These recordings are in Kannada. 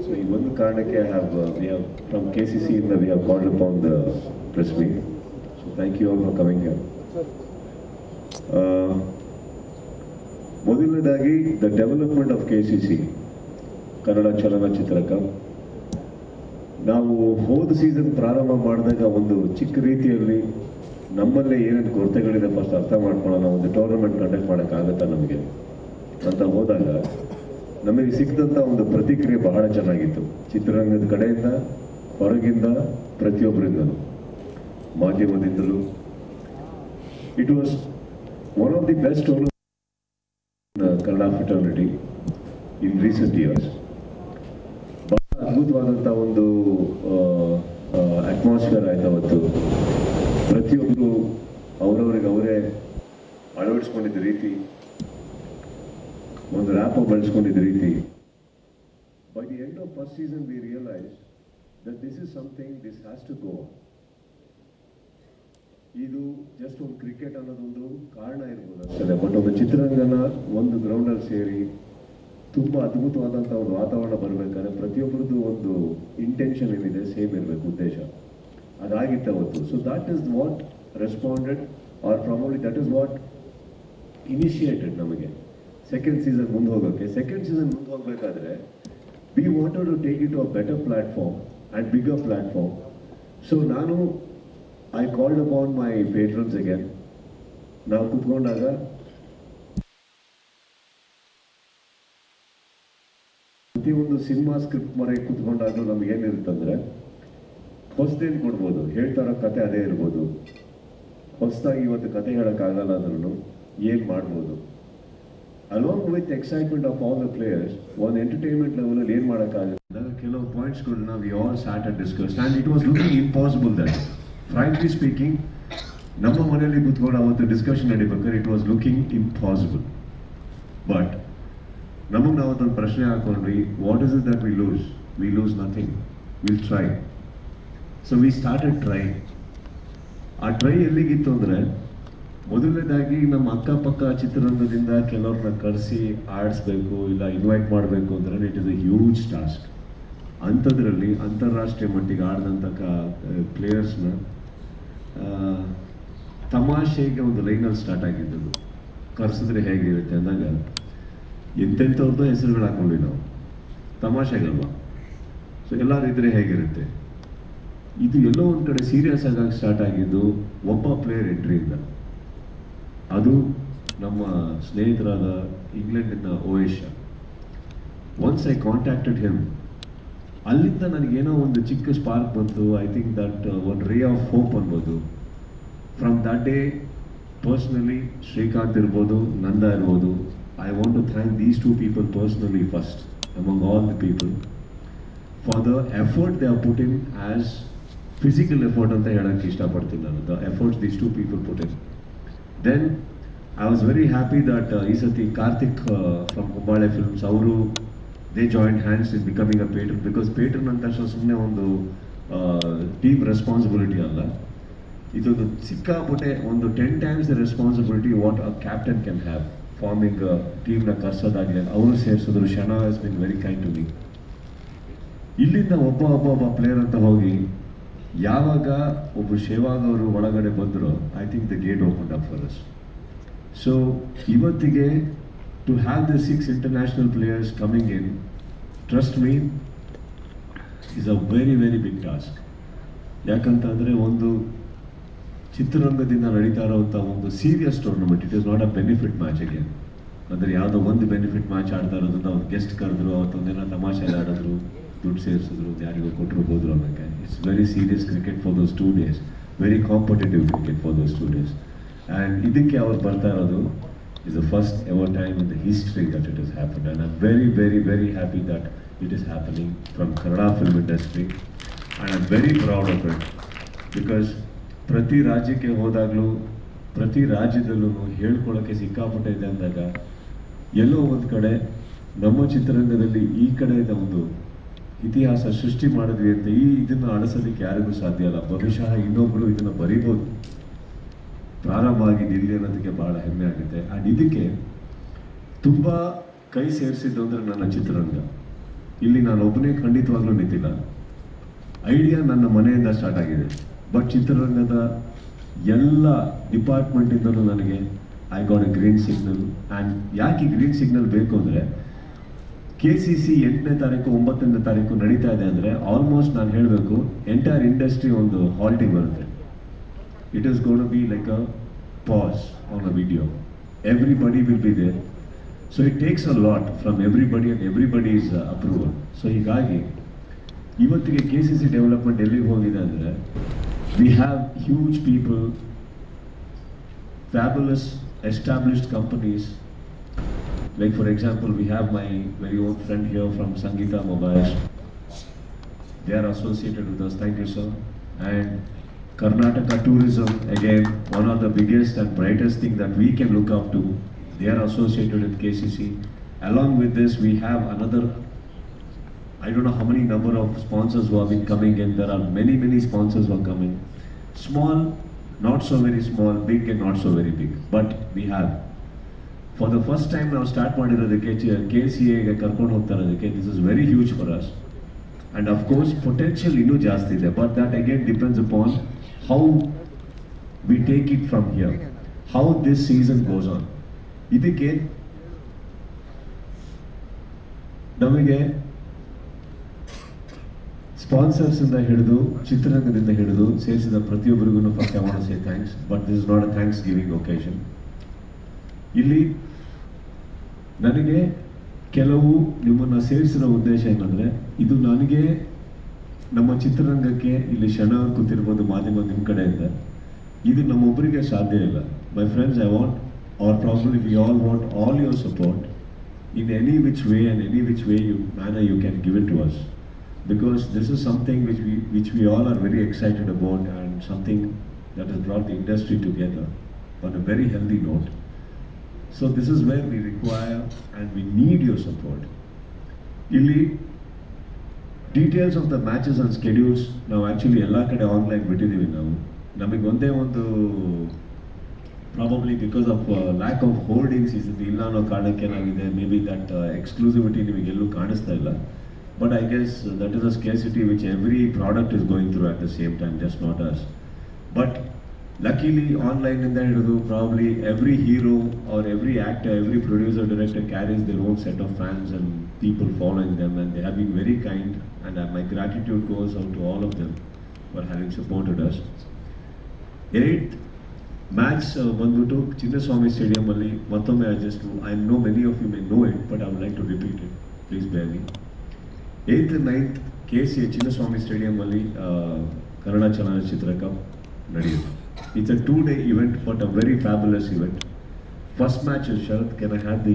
ಸೊ ಈ ಒಂದು ಕಾರಣಕ್ಕೆ have we have from K C C ಇಂದ we have called upon the press meet so thank you all for coming here ಮೊದಲನೇದಾಗಿ the development of K C C Kannada ಚಲನಚಿತ್ರಕ ನಾವು ಹೋದ ಸೀಸನ್ ಪ್ರಾರಂಭ ಮಾಡಿದಾಗ ಒಂದು ಚಿಕ್ಕ ರೀತಿಯಲ್ಲಿ ನಮ್ಮಲ್ಲೇ ಏನೇನು ಕೊರತೆಗಳಿದೆ ಫಸ್ಟ್ ಅರ್ಥ ಮಾಡ್ಕೊಳ್ಳೋಣ ಒಂದು ಟೂರ್ನಮೆಂಟ್ ಕಂಡಕ್ಟ್ ಮಾಡೋಕ್ಕಾಗತ್ತಾ ನಮಗೆ ಅಂತ ಹೋದಾಗ ನಮಗೆ ಸಿಕ್ಕಿದಂಥ ಒಂದು ಪ್ರತಿಕ್ರಿಯೆ ಬಹಳ ಚೆನ್ನಾಗಿತ್ತು ಚಿತ್ರರಂಗದ ಕಡೆಯಿಂದ ಹೊರಗಿಂದ ಪ್ರತಿಯೊಬ್ಬರಿಂದಲೂ ಮಾಧ್ಯಮದಿಂದಲೂ it was one of the best Kannada fraternity in recent years ಬಹಳ ಅದ್ಭುತವಾದಂಥ ಒಂದು ಅಟ್ಮಾಸ್ಫಿಯರ್ ಆಯ್ತು ಅವತ್ತು ಪ್ರತಿಯೊಬ್ಬರು ಅವರವರಿಗೆ ಅವರೇ ಅಳವಡಿಸ್ಕೊಂಡಿದ್ದ ರೀತಿ ಒಂದು ರ್ಯಾಪ್ ಬೆಳೆಸ್ಕೊಂಡಿದ್ದ ರೀತಿ by the end of first season we realise that this is something this has to go ಇದು ಜಸ್ಟ್ ಒಂದು ಕ್ರಿಕೆಟ್ ಅನ್ನೋದೊಂದು ಕಾರಣ ಇರ್ಬೋದು ಅಷ್ಟೇ ಬಟ್ ಒಂದು ಚಿತ್ರರಂಗನ ಒಂದು ಗ್ರೌಂಡಲ್ಲಿ ಸೇರಿ ತುಂಬ ಅದ್ಭುತವಾದಂಥ ಒಂದು ವಾತಾವರಣ ಬರಬೇಕಾದ್ರೆ ಪ್ರತಿಯೊಬ್ಬರದ್ದು ಒಂದು ಇಂಟೆನ್ಷನ್ ಏನಿದೆ ಸೇಮ್ ಇರಬೇಕು ಉದ್ದೇಶ ಅದಾಗಿತ್ತು ಅವತ್ತು so that is what responded or probably that is what initiated ನಮಗೆ ಸೆಕೆಂಡ್ ಸೀಸನ್ ಮುಂದೆ ಹೋಗೋಕ್ಕೆ ಸೆಕೆಂಡ್ ಸೀಸನ್ ಮುಂದೆ ಹೋಗಬೇಕಾದ್ರೆ we wanted to take it to a better platform and bigger platform so ನಾನು I called upon my patrons again ನಾವು ಕುತ್ಕೊಂಡಾಗ ಪ್ರತಿಯೊಂದು ಸಿನಿಮಾ ಸ್ಕ್ರಿಪ್ಟ್ ಮರೆಗೆ ಕುತ್ಕೊಂಡಾಗಲೂ ನಮ್ಗೆ ಏನಿರುತ್ತಂದ್ರೆ ಹೊಸದೇನು ಕೊಡ್ಬೋದು ಹೇಳ್ತಾ ಇರೋ ಕತೆ ಅದೇ ಇರ್ಬೋದು ಹೊಸದಾಗಿ ಇವತ್ತು ಕತೆ ಹೇಳೋಕ್ಕಾಗಲ್ಲ ಅಂದ್ರೂ ಏನು ಮಾಡ್ಬೋದು along with excitement of all the players ಒಂದು ಎಂಟರ್ಟೈನ್ಮೆಂಟ್ ಲೆವೆಲಲ್ಲಿ ಏನು ಮಾಡೋಕ್ಕಾಗುತ್ತೆ ಕೆಲವು ಪಾಯಿಂಟ್ಸ್ಗಳನ್ನ we all start at discuss and it was looking impossible that frankly speaking ನಮ್ಮ ಮನೆಯಲ್ಲಿ ಕೂತ್ಕೊಂಡು ಅವತ್ತು ಡಿಸ್ಕಷನ್ ನಡಿಬೇಕಾದ್ರೆ it was looking impossible but ನಮಗೆ ನಾವು ಅದೊಂದು ಪ್ರಶ್ನೆ ಹಾಕೊಂಡ್ವಿ what is it that we lose we lose nothing will try so we started try ಆ ಟ್ರೈ ಎಲ್ಲಿಗಿತ್ತು ಅಂದರೆ ಮೊದಲನೇದಾಗಿ ನಮ್ಮ ಅಕ್ಕಪಕ್ಕ ಚಿತ್ರರಂಗದಿಂದ ಕೆಲವ್ರನ್ನ ಕರೆಸಿ ಆಡಿಸ್ಬೇಕು ಇಲ್ಲ ಇನ್ವೈಟ್ ಮಾಡಬೇಕು ಅಂದರೆ it is a huge task ಅಂಥದ್ರಲ್ಲಿ ಅಂತಾರಾಷ್ಟ್ರೀಯ ಮಟ್ಟಿಗೆ ಆಡಿದಂಥ ಕ ಪ್ಲೇಯರ್ಸ್ನ ತಮಾಷೆಗೆ ಒಂದು ಲೈನಲ್ಲಿ ಸ್ಟಾರ್ಟ್ ಆಗಿದ್ದದು ಕರೆಸಿದ್ರೆ ಹೇಗಿರುತ್ತೆ ಅಂದಾಗ ಎಂತೆಂಥವ್ರದ್ದು ಹೆಸರುಗಳು ಹಾಕೊಂಡ್ವಿ ನಾವು ತಮಾಷೆಗಲ್ವಾ ಸೊ ಎಲ್ಲರೂ ಇದ್ರೆ ಹೇಗಿರುತ್ತೆ ಇದು ಎಲ್ಲೋ ಒಂದು ಕಡೆ ಸೀರಿಯಸ್ ಆಗಿ ಸ್ಟಾರ್ಟ್ ಆಗಿದ್ದು ಒಬ್ಬ ಪ್ಲೇಯರ್ ಎಂಟ್ರಿಯಿಂದ ಅದು ನಮ್ಮ ಸ್ನೇಹಿತರಾದ ಇಂಗ್ಲೆಂಡಿನ ಓಯೇಶ ಒನ್ಸ್ ಐ ಕಾಂಟ್ಯಾಕ್ಟೆಡ್ ಹಿಮ್ ಅಲ್ಲಿಂದ ನನಗೇನೋ ಒಂದು ಚಿಕ್ಕ ಸ್ಪಾರ್ಕ್ ಬಂತು I think that one ray of hope ಅನ್ಬೋದು from that day personally Srikanth ಇರ್ಬೋದು ನಂದ ಇರ್ಬೋದು I want to thank these two people personally first among all the people for the effort they are put in as physical effort ಅಂತ ಹೇಳಕ್ಕೆ ಇಷ್ಟಪಡ್ತೀನಿ ನಾನು the efforts these two people put in then I was very happy that ಈ ಸತಿ ಕಾರ್ತಿಕ್ ಫ್ರಮ್ ಕುಂಬಾಳೆ ಫಿಲ್ಮ್ಸ್ ಅವರು they joint hands in becoming a patron because patron ಅಂತ ತಕ್ಷಣ ಸುಮ್ಮನೆ ಒಂದು ಟೀಮ್ ರೆಸ್ಪಾನ್ಸಿಬಿಲಿಟಿ ಅಲ್ಲ ಇದೊಂದು ಸಿಕ್ಕಾಪಟ್ಟೆ ಒಂದು ten times the responsibility what a captain can have forming ಟೀಮ್ನ ಕರ್ಸೋದಾಗಲಿ ಅವರು ಸೇರಿಸಿದ್ರು ಶನಾ has been very kind to me ಇಲ್ಲಿಂದ ಒಬ್ಬ ಒಬ್ಬ ಒಬ್ಬ ಪ್ಲೇಯರ್ ಅಂತ ಹೋಗಿ ಯಾವಾಗ ಒಬ್ಬ ಶೇವಾಗ್ ಅವರು ಒಳಗಡೆ ಬಂದರು I think the gate open up for us so ಇವತ್ತಿಗೆ to have the six international players coming in trust me is a very very big task ಯಾಕಂತಂದರೆ ಒಂದು ಚಿತ್ರರಂಗದಿಂದ ನಡೀತಾ ಇರೋವಂಥ ಒಂದು serious tournament it is not a benefit match again ಅಂದರೆ ಯಾವುದೋ ಒಂದು ಬೆನಿಫಿಟ್ ಮ್ಯಾಚ್ ಆಡ್ತಾ ಇರೋದ್ರಿಂದ ಒಂದು ಗೆಸ್ಟ್ ಕರೆದ್ರು ಅವತ್ತೊಂದಿನ ತಮಾಷೆ ಆಡಿದ್ರು ದುಡ್ಡು ಸೇರಿಸಿದ್ರು ಯಾರಿಗೂ ಕೊಟ್ಟರು ಹೋದ್ರು ಅನ್ನೋಕ್ಕೆ it's very serious cricket for those two days very competitive cricket for those two days and ಇದಕ್ಕೆ ಅವ್ರು ಬರ್ತಾ ಇರೋದು is the first ever time in the history that it is happen and I'm very very very happy that it is happening from Kannada film industry and I'm very proud of it because ಪ್ರತಿ ರಾಜ್ಯಕ್ಕೆ ಹೋದಾಗಲೂ ಪ್ರತಿ ರಾಜ್ಯದಲ್ಲೂ ಹೇಳ್ಕೊಳ್ಳೋಕ್ಕೆ ಸಿಕ್ಕಾಪಟ್ಟೆ ಇದೆ ಅಂದಾಗ ಎಲ್ಲೋ ಒಂದು ಕಡೆ ನಮ್ಮ ಚಿತ್ರರಂಗದಲ್ಲಿ ಈ ಕಡೆಯಿಂದ ಒಂದು ಇತಿಹಾಸ ಸೃಷ್ಟಿ ಮಾಡಿದ್ವಿ ಅಂತ ಈ ಇದನ್ನು ಅಳಿಸೋದಕ್ಕೆ ಯಾರಿಗೂ ಸಾಧ್ಯ ಇಲ್ಲ ಬಹುಶಃ ಇನ್ನೊಬ್ಬರು ಇದನ್ನು ಬರೀಬೋದು ಪ್ರಾರಂಭ ಆಗಿದೆ ಇಲ್ಲಿ ಅನ್ನೋದಕ್ಕೆ ಬಹಳ ಹೆಮ್ಮೆ ಆಗುತ್ತೆ ಆ್ಯಂಡ್ ಇದಕ್ಕೆ ತುಂಬ ಕೈ ಸೇರಿಸಿದ್ದು ಅಂದರೆ ನನ್ನ ಚಿತ್ರರಂಗ ಇಲ್ಲಿ ನಾನು ಒಬ್ಬನೇ ಖಂಡಿತವಾಗ್ಲೂ ನಿಂತಿಲ್ಲ ಐಡಿಯಾ ನನ್ನ ಮನೆಯಿಂದ ಸ್ಟಾರ್ಟ್ ಆಗಿದೆ ಬಟ್ ಚಿತ್ರರಂಗದ ಎಲ್ಲ ಡಿಪಾರ್ಟ್ಮೆಂಟಿಂದಲೂ ನನಗೆ I got a green signal and ಯಾಕೆ ಗ್ರೀನ್ ಸಿಗ್ನಲ್ ಬೇಕು ಅಂದರೆ ಕೆ ಸಿ ಸಿ ಎಂಟನೇ ತಾರೀಕು ಒಂಬತ್ತನೇ ತಾರೀಕು ನಡೀತಾ ಇದೆ ಅಂದರೆ ಆಲ್ಮೋಸ್ಟ್ ನಾನು ಹೇಳಬೇಕು ಎಂಟೈರ್ ಇಂಡಸ್ಟ್ರಿ ಒಂದು ಹಾಲ್ಟಿಂಗ್ ಬರುತ್ತೆ it is gonna be like a pause on a video everybody will be there so it takes a lot from everybody and everybody is approval so ಹೀಗಾಗಿ ಇವತ್ತಿಗೆ ಕೆ ಸಿ ಸಿ ಡೆವಲಪ್ಮೆಂಟ್ ಎಲ್ಲಿಗೆ ಹೋಗಿದೆ ಅಂದರೆ we have huge people fabulous established companies Like for example, we have my very own friend here from Sangeeta Mobiles. They are associated with us. Thank you, sir. And Karnataka Tourism, again, one of the biggest and brightest thing that we can look up to. They are associated with KCC. Along with this, we have another. I don't know how many number of sponsors who have been coming in. There are many, many sponsors who are coming. Small, not so very small, big and not so very big. But we have. For the first time ನಾವು ಸ್ಟಾರ್ಟ್ ಮಾಡಿರೋದಕ್ಕೆ ಕೆ ಸಿ ಎಗೆ ಕರ್ಕೊಂಡು ಹೋಗ್ತಾ ಇರೋದಕ್ಕೆ this is very huge for us and of course potential ಇನ್ನೂ ಜಾಸ್ತಿ ಇದೆ but that again depends upon how we take it from here how this season goes on ಇದಕ್ಕೆ ನಮಗೆ ಸ್ಪಾನ್ಸರ್ಸ್ ಇಂದ ಹಿಡಿದು ಚಿತ್ರರಂಗದಿಂದ ಹಿಡಿದು ಸೇರಿಸಿದ ಪ್ರತಿಯೊಬ್ಬರಿಗೂ first I want say thanks but this is not a thanksgiving occasion ಇಲ್ಲಿ ನನಗೆ ಕೆಲವು ನಿಮ್ಮನ್ನ ಸೇರಿಸಿರೋ ಉದ್ದೇಶ ಏನಂದ್ರೆ ಇದು ನನಗೆ ನಮ್ಮ ಚಿತ್ರರಂಗಕ್ಕೆ ಇಲ್ಲಿ ಕ್ಷಣ ಕೂತಿರ್ಬೋದು ಮಾಧ್ಯಮ ನಿಮ್ಮ ಕಡೆಯಿಂದ ಇದು ನಮ್ಮೊಬ್ಬರಿಗೆ ಸಾಧ್ಯ ಇಲ್ಲ my friends I want or probably we all want all your support in any which way and any which way you manner you can give it to us because this is something which we which we all are very excited about and something that has brought the industry together on a very healthy note. So this is where we require and we need your support. ಇಲ್ಲಿ details of the matches and schedules ನಾವು ಆ್ಯಕ್ಚುಲಿ ಎಲ್ಲ ಕಡೆ ಆನ್ಲೈನ್ ಬಿಟ್ಟಿದ್ದೀವಿ ನಾವು ನಮಗೆ ಒಂದೇ ಒಂದು probably because of lack of holdings is ಇಲ್ಲ ಅನ್ನೋ ಕಾರಣಕ್ಕೆ ಏನಾಗಿದೆ ಮೇ ಬಿ ದಟ್ ಎಕ್ಸ್ಕ್ಲೂಸಿವಿಟಿ ನಿಮಗೆಲ್ಲೂ ಕಾಣಿಸ್ತಾ ಇಲ್ಲ but I guess that is a scarcity which every product is going through at the same time just not us but luckily ಆನ್ಲೈನಿಂದ ಹಿಡಿದು probably every hero or every actor every producer director carries their own set of fans and people following them and they have been very kind and my gratitude goes out to all of them for having supported us eight match ಬಂದ್ಬಿಟ್ಟು ಚಿನ್ನಸ್ವಾಮಿ ಸ್ಟೇಡಿಯಮಲ್ಲಿ ಮತ್ತೊಮ್ಮೆ I just I know many of you may know it but I would like to repeat it please ಬೇರಿ eighth ninth K C Chinnaswamy ಸ್ಟೇಡಿಯಮಲ್ಲಿ ಕನ್ನಡ ಚಲನಚಿತ್ರ ಕಪ್ ನಡೆಯುತ್ತೆ it's a two day event but a very fabulous event first match Sharath can I have the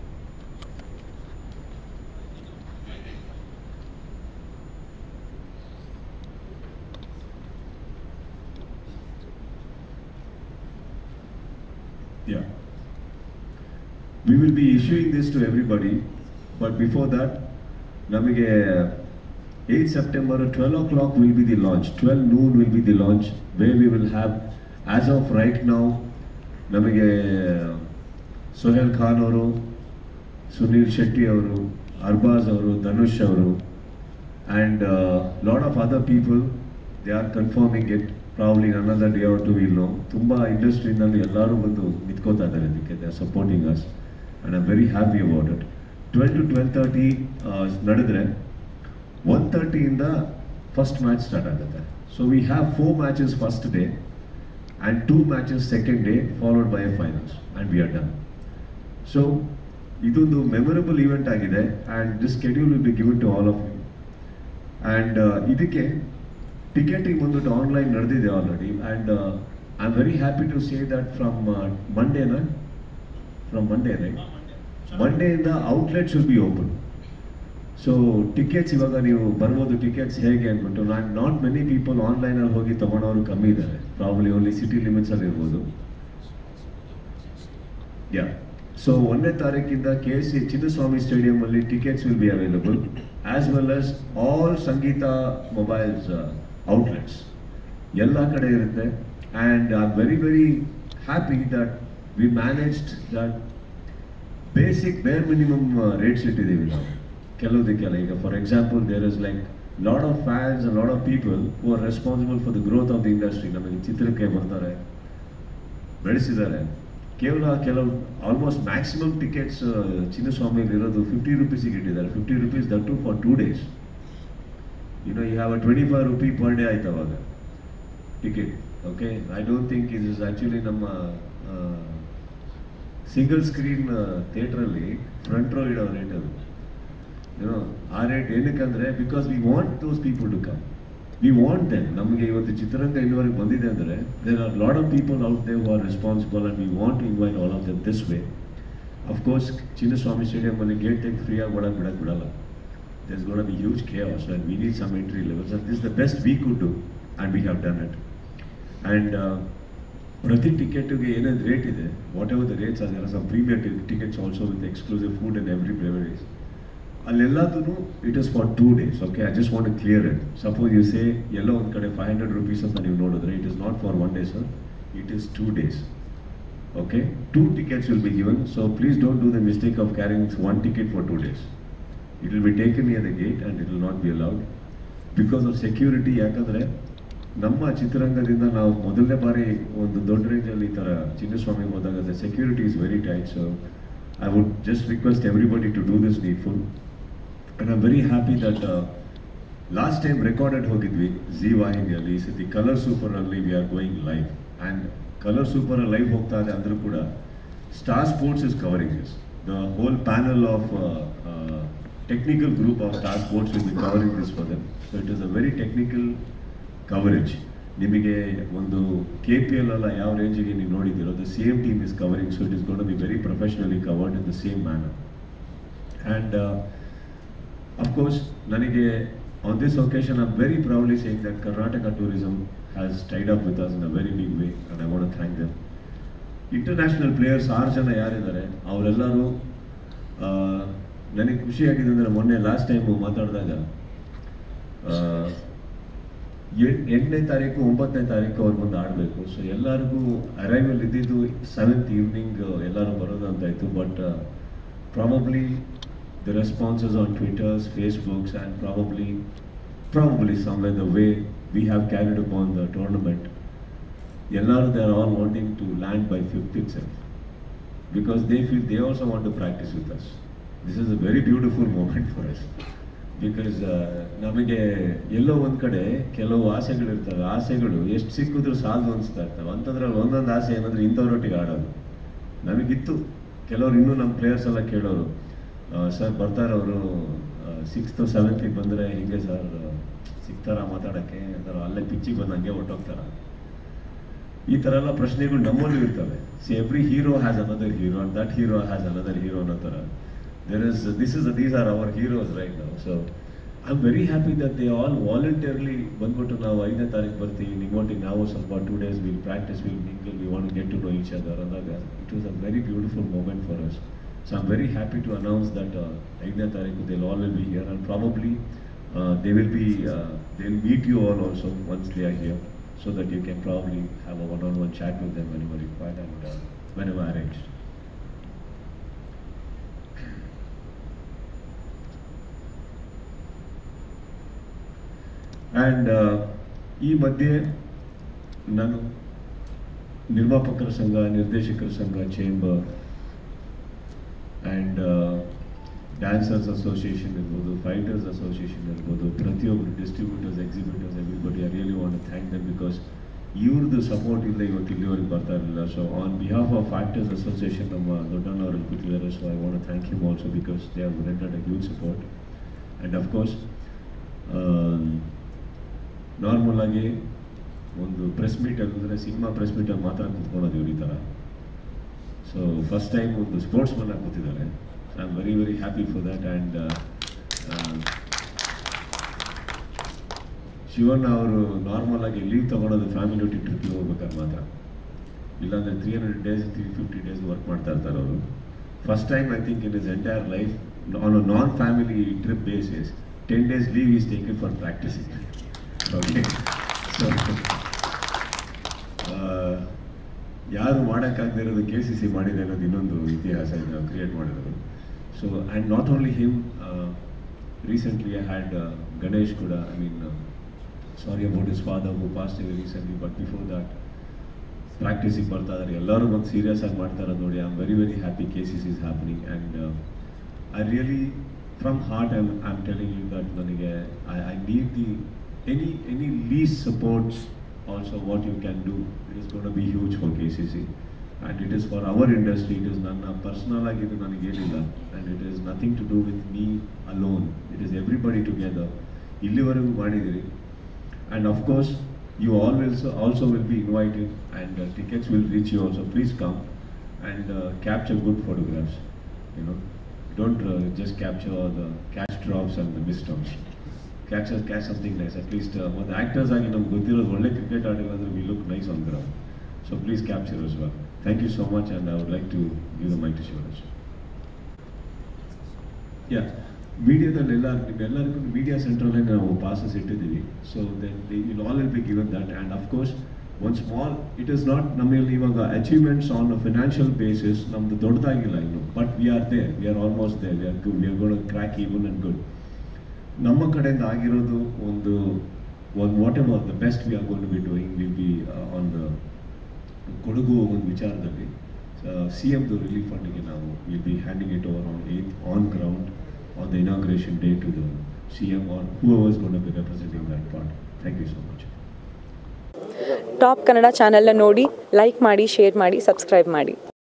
Yeah. We will be issuing this to everybody, but before that, ನಮಗೆ eight September twelve o'clock will be the launch twelve noon will be the launch way we will have as of right ನಾವು ನಮಗೆ ಸೊಹೇಲ್ ಖಾನ್ ಅವರು ಸುನೀಲ್ ಶೆಟ್ಟಿ ಅವರು ಅರ್ಬಾಜ್ ಅವರು ಧನುಷ್ ಅವರು and lot of other people they are confirming it probably another day out to will know ತುಂಬ ಇಂಡಸ್ಟ್ರಿನಲ್ಲಿ ಎಲ್ಲರೂ ಬಂದು ನಿಂತ್ಕೋತಾ ಇದ್ದಾರೆ ಅದಕ್ಕೆ they are supporting us and I very happy about it twelve to twelve thirty ನಡೆದ್ರೆ ಒನ್ ತರ್ಟಿಯಿಂದ ಫಸ್ಟ್ ಮ್ಯಾಚ್ ಸ್ಟಾರ್ಟ್ ಆಗುತ್ತೆ so we have four matches first day and two matches second day followed by a finals and we are done so ಇದೊಂದು ಮೆಮೊರಬಲ್ ಈವೆಂಟ್ ಆಗಿದೆ and this schedule will be given to all of you and ಇದಕ್ಕೆ ಟಿಕೆಟಿಂಗ್ ಬಂದ್ಬಿಟ್ಟು ಆನ್ಲೈನ್ ನಡೆದಿದೆ already and I am very happy to say that from ಮಂಡೇನ ಫ್ರಮ್ ಮಂಡೇ ರೈಟ್ ಮಂಡೆಯಿಂದ outlet should be open so tickets ಇವಾಗ ನೀವು ಬರ್ಬೋದು ಟಿಕೆಟ್ಸ್ ಹೇಗೆ ಅಂದ್ಬಿಟ್ಟು ನಾನು ನಾಟ್ ಮೆನಿ ಪೀಪಲ್ ಆನ್ಲೈನಲ್ಲಿ ಹೋಗಿ ತೊಗೊಳೋರು ಕಮ್ಮಿ ಇದ್ದಾರೆ ಪ್ರಾಬ್ಲಿ ಓನ್ಲಿ ಸಿಟಿ ಲಿಮಿಟ್ಸಲ್ಲಿ ಇರ್ಬೋದು ಯಾ ಸೊ ಒಂದನೇ ತಾರೀಕಿಂದ ಕೆ ಸಿ ಚಿನ್ನಸ್ವಾಮಿ ಸ್ಟೇಡಿಯಂ ಅಲ್ಲಿ tickets will be available as well as all Sangeetha mobiles outlets ಎಲ್ಲ ಕಡೆ ಇರುತ್ತೆ and I am very very happy that we managed that basic bare minimum rates ಇಟ್ಟಿದ್ದೀವಿ ನಾವು ಕೆಲವುದಕ್ಕೆಲ್ಲ ಈಗ for example there is like lot of fans lot of people who are responsible for the growth of the industry ನಮಗೆ ಚಿತ್ರಕ್ಕೆ ಬರ್ತಾರೆ ಬೆಳೆಸಿದ್ದಾರೆ ಕೇವಲ ಕೆಲವು ಆಲ್ಮೋಸ್ಟ್ ಮ್ಯಾಕ್ಸಿಮಮ್ ಟಿಕೆಟ್ಸ್ ಚಿನ್ನಸ್ವಾಮಿಯಲ್ಲಿ ಇರೋದು ಫಿಫ್ಟಿ ರುಪೀಸಿಗೆ ಇಟ್ಟಿದ್ದಾರೆ fifty rupees that to for two days you know you have a twenty five rupee per day ಆಯ್ತು ಅವಾಗ ticket okay I don't think is is actually ನಮ್ಮ ಸಿಂಗಲ್ ಸ್ಕ್ರೀನ್ ಥಿಯೇಟ್ರಲ್ಲಿ ಫ್ರಂಟ್ ರೋ ಇಡೋ ರೇಟ್ ಅದು ಏನೋ ಆ ರೇಟ್ ಏನಕ್ಕಂದ್ರೆ because we want those people to come we want then ನಮಗೆ ಇವತ್ತು ಚಿತ್ರರಂಗ ಇಲ್ಲಿವರೆಗೆ ಬಂದಿದೆ ಅಂದರೆ there are lot of people out they who are responsible and we want to invite all of them this way of course Chinnaswamy ಸ್ಟೇಡಿಯಮಲ್ಲಿ ಗೇಟ್ ತೆಗೆದು ಫ್ರೀಯಾಗಿ ಒಳಗೆ ಬಿಡಕ್ಕೆ ಬಿಡಲ್ಲ there's going to be huge chaos and we need some entry levels and this is the best we could do and we have done it and uh, ಪ್ರತಿ ಟಿಕೆಟ್ಗೆ ಏನೇನು ರೇಟ್ ಇದೆ ವಾಟ್ ಎವರ್ ದ ರೇಟ್ಸ್ ಅದರ some premier tickets also with exclusive food and every breweries ಅಲ್ಲೆಲ್ಲದೂ it is for two days okay I just want clear it suppose you say ಎಲ್ಲೋ ಒಂದು ಕಡೆ ಫೈವ್ ಹಂಡ್ರೆಡ್ ರುಪೀಸ್ ಅಂತ ನೀವು ನೋಡಿದ್ರೆ it is not for one day sir it is two days okay two tickets will be given so please don't do the mistake of carrying one ticket for two days it will be taken near the gate and it will not be allowed because of security ಯಾಕಂದ್ರೆ ನಮ್ಮ ಚಿತ್ರರಂಗದಿಂದ ನಾವು ಮೊದಲನೇ ಬಾರಿ ಒಂದು ದೊಡ್ಡ ರೇಂಜಲ್ಲಿ ಈ ಥರ ಚಿನ್ನಸ್ವಾಮಿ ಹೋದಾಗ the security is very tight so I would just request everybody to do this needful and I'm very happy that last time recorded ಹೋಗಿದ್ವಿ ಜಿ ವಾಹಿನಿಯಲ್ಲಿ ಈ ಸತಿ ಕಲರ್ ಸೂಪರಲ್ಲಿ we are going live and Colors Super live ಹೋಗ್ತಾ ಇದೆ ಅಂದರೂ ಕೂಡ Star Sports is covering this the whole panel of technical group of Star Sports will be covering this for them so it is a very technical coverage ನಿಮಗೆ ಒಂದು ಕೆ ಪಿ ಎಲ್ ಅಲ್ಲ ಯಾವ ರೇಂಜಿಗೆ ನೀವು ನೋಡಿದ್ದೀರೋ the same team is covering so it is got be very professionally covered in the same manner and of course ನನಗೆ on this occasion I'm very proudly saying that Karnataka tourism has tied up with us in a very big way and I want thank them international players ಆರು ಜನ ಯಾರಿದ್ದಾರೆ ಅವರೆಲ್ಲರೂ ನನಗೆ ಖುಷಿಯಾಗಿದೆ ಅಂದರೆ ಮೊನ್ನೆ ಲಾಸ್ಟ್ ಟೈಮು ಮಾತಾಡಿದಾಗ ಎಂಟನೇ ತಾರೀಕು ಒಂಬತ್ತನೇ ತಾರೀಕು ಅವ್ರು ಬಂದು ಆಡಬೇಕು ಸೊ ಎಲ್ಲರಿಗೂ ಅರೈವಲ್ ಇದ್ದಿದ್ದು ಸೆವೆಂತ್ ಈವ್ನಿಂಗ್ ಎಲ್ಲರೂ ಬರೋದು ಅಂತಾಯಿತು but probably the responses on Twitters Facebooks and probably probably somewhere the way we have carried upon the tournament ಎಲ್ಲರೂ they are all wanting to land by fifth itself because they feel they also want to practise with us this is a very beautiful moment for us because ನಮಗೆ ಎಲ್ಲೋ ಒಂದು ಕಡೆ ಕೆಲವು ಆಸೆಗಳಿರ್ತವೆ ಆಸೆಗಳು ಎಷ್ಟು ಸಿಕ್ಕಿದ್ರು ಸಾಲದು ಅನಿಸ್ತಾ ಇರ್ತವೆ ಅಂಥದ್ರಲ್ಲಿ ಒಂದೊಂದು ಆಸೆ ಏನಂದ್ರೆ ಇಂಥವ್ರೊಟ್ಟಿಗೆ ಆಡೋದು ನಮಗಿತ್ತು ಕೆಲವರು ಇನ್ನೂ ನಮ್ಮ ಪ್ಲೇಯರ್ಸ್ ಎಲ್ಲ ಕೇಳೋರು ಸರ್ ಬರ್ತಾರೆ ಅವರು ಸಿಕ್ಸ್ತ್ ಸೆವೆಂತಿಗೆ ಬಂದರೆ ಹಿಂಗೆ ಸರ್ ಸಿಗ್ತಾರ ಮಾತಾಡೋಕ್ಕೆ ಅಥವಾ ಅಲ್ಲೇ ಪಿಚ್ಚಿಗೆ ಬಂದು ಹಂಗೆ ಹೊಟ್ಟೋಗ್ತಾರ ಈ ಥರ ಎಲ್ಲ ಪ್ರಶ್ನೆಗಳು ನಮ್ಮಲ್ಲೂ ಇರ್ತವೆ see every hero has another hero and that hero has another hero ಅನ್ನೋ ಥರ there is this is these are our heroes right ನಾವು so I am very happy that they all voluntarily ಬಂದ್ಬಿಟ್ಟು ನಾವು ಐದನೇ ತಾರೀಕು ಬರ್ತೀವಿ ನಿಮ್ಮೊಟ್ಟಿಗೆ ನಾವು ಸ್ವಲ್ಪ two days will practise will mingle we want get to know each other ಅಂದಾಗ it was a very beautiful moment for us so I'm very happy to announce that ಐದನೇ ತಾರೀಕು they all will be here and probably they will be they will meet you all also once they are here so that you can probably have a one-on-one chat with them whenever required and uh, whenever arranged. And ಈ ಮಧ್ಯೆ ನಾನು ನಿರ್ಮಾಪಕರ ಸಂಘ ನಿರ್ದೇಶಕರ ಸಂಘ ಚೇಂಬರ್ ಆ್ಯಂಡ್ ಡ್ಯಾನ್ಸರ್ಸ್ ಅಸೋಸಿಯೇಷನ್ ಇರ್ಬೋದು ಫೈಟರ್ಸ್ ಅಸೋಸಿಯೇಷನ್ ಇರ್ಬೋದು ಪ್ರತಿಯೊಬ್ಬರು distributors exhibitors everybody I really want thank them because ಇವ್ರದ್ದು ಸಪೋರ್ಟ್ ಇಲ್ಲ ಇವತ್ತು ಇಲ್ಲಿವರೆಗೆ ಬರ್ತಾ ಇರಲಿಲ್ಲ so on behalf of factors association ನಮ್ಮ ದೊಡ್ಡಣ್ಣವರಲ್ಲಿ ಕೂತಿದ್ದಾರೆ so I want thank him also because they have rented a huge support and of course normal ಆಗಿ ಒಂದು ಪ್ರೆಸ್ ಮೀಟ್ ಅಂದರೆ ಸಿನಿಮಾ ಪ್ರೆಸ್ ಮೀಟಲ್ಲಿ ಮಾತ್ರ ಕೂತ್ಕೊಳ್ಳೋದು ಇವ್ರ ಈ ಥರ ಸೊ ಫಸ್ಟ್ ಟೈಮ್ ಒಂದು ಸ್ಪೋರ್ಟ್ಸ್ ಮನ್ನ ಕೂತಿದ್ದಾರೆ I am very very happy for that and Shivanna ಅವರು ನಾರ್ಮಲ್ ಆಗಿ ಲೀವ್ ತೊಗೊಳೋದು ಫ್ಯಾಮಿಲಿ ಒಟ್ಟಿಗೆ ಟ್ರಿಪ್ಗೆ ಹೋಗ್ಬೇಕಾದ್ರೆ ಮಾತ್ರ ಇಲ್ಲಾಂದರೆ three hundred days three fifty days work ಮಾಡ್ತಾ ಇರ್ತಾರೆ ಅವರು first time I think in is entire life on a non family trip basis ten days leave is taken for practising okay so ಯಾರು ಮಾಡೋಕ್ಕಾಗದೇ ಇರೋದು ಕೆ ಸಿ ಸಿ ಮಾಡಿದೆ ಅನ್ನೋದು ಇನ್ನೊಂದು ಇತಿಹಾಸ ಇದೆ ಕ್ರಿಯೇಟ್ ಮಾಡಿರೋದು so and not only him recently I had uh, Ganesh Kuda, I mean, uh, sorry about his father who passed away recently, but before that, ಪ್ರಾಕ್ಟೀಸಿಗೆ ಬರ್ತಾ ಇದ್ದಾರೆ ಎಲ್ಲರೂ ಬಂದು ಸೀರಿಯಸ್ ಆಗಿ ಮಾಡ್ತಾರೆ ನೋಡಿ I am very very happy cases is happening and I really from heart I'm I am telling you that ನನಗೆ I I need the any any least supports also what you can do it is gonna be huge for K C C and it is for our industry it is ನನ್ನ ಪರ್ಸ್ನಲ್ ಆಗಿದ್ದು ನನಗೇನಿಲ್ಲ and it is nothing to do with me alone it is everybody together ಇಲ್ಲಿವರೆಗೂ ಮಾಡಿದಿರಿ and of course you all will so- also will be invited and uh, tickets will reach you also please come and uh, capture good photographs you know don't uh, just capture the cash drops and the misstops catch catch something nice at least uh, ಒಂದು ಆಕ್ಟರ್ಸ್ ಆಗಿ ನಮ್ಗೆ ಗೊತ್ತಿರೋದು ಒಳ್ಳೆ ಕ್ರಿಕೆಟ್ ಆಡಿಲ್ಲ ಅಂದ್ರೆ we look nice on ground so please capture as well thank you so much and I would like to give the mic to Shivaraj yeah ಮೀಡಿಯಾದಲ್ಲೆಲ್ಲ ನಿಮ್ಮೆಲ್ಲರಿಗೂ ಮೀಡಿಯಾ ಸೆಂಟ್ರಲ್ಲೇ ನಾವು ಪಾಸಸ್ ಇಟ್ಟಿದ್ದೀವಿ so then will all will be given that and of course ಒಂದು ಸ್ಮಾಲ್ ಇಟ್ ಇಸ್ ನಾಟ್ ನಮ್ಮಲ್ಲಿ ಇವಾಗ ಅಚೀವ್ಮೆಂಟ್ಸ್ ಆನ್ ಫಿನಾನ್ಷಿಯಲ್ ಬೇಸಿಸ್ ನಮ್ದು ದೊಡ್ಡದಾಗಿಲ್ಲ ಇನ್ನು but we are there we are almost there we are good we are got crack even and good ನಮ್ಮ ಕಡೆಯಿಂದ ಆಗಿರೋದು ಒಂದು ಒಂದು whatever the best we are gonna be doing will be on the Kodagu ಒಂದು ವಿಚಾರದಲ್ಲಿ ಸಿ ಎಮ್ದು ರಿಲೀಫ್ ಫಂಡಿಗೆ ನಾವು will be handing it over on eighth on ground on the inauguration day to the C M are who ours gonna be representing that part thank you so much top Kannada ಚಾನೆಲ್ನ ನೋಡಿ ಲೈಕ್ ಮಾಡಿ ಶೇರ್ ಮಾಡಿ ಸಬ್ಸ್ಕ್ರೈಬ್ ಮಾಡಿ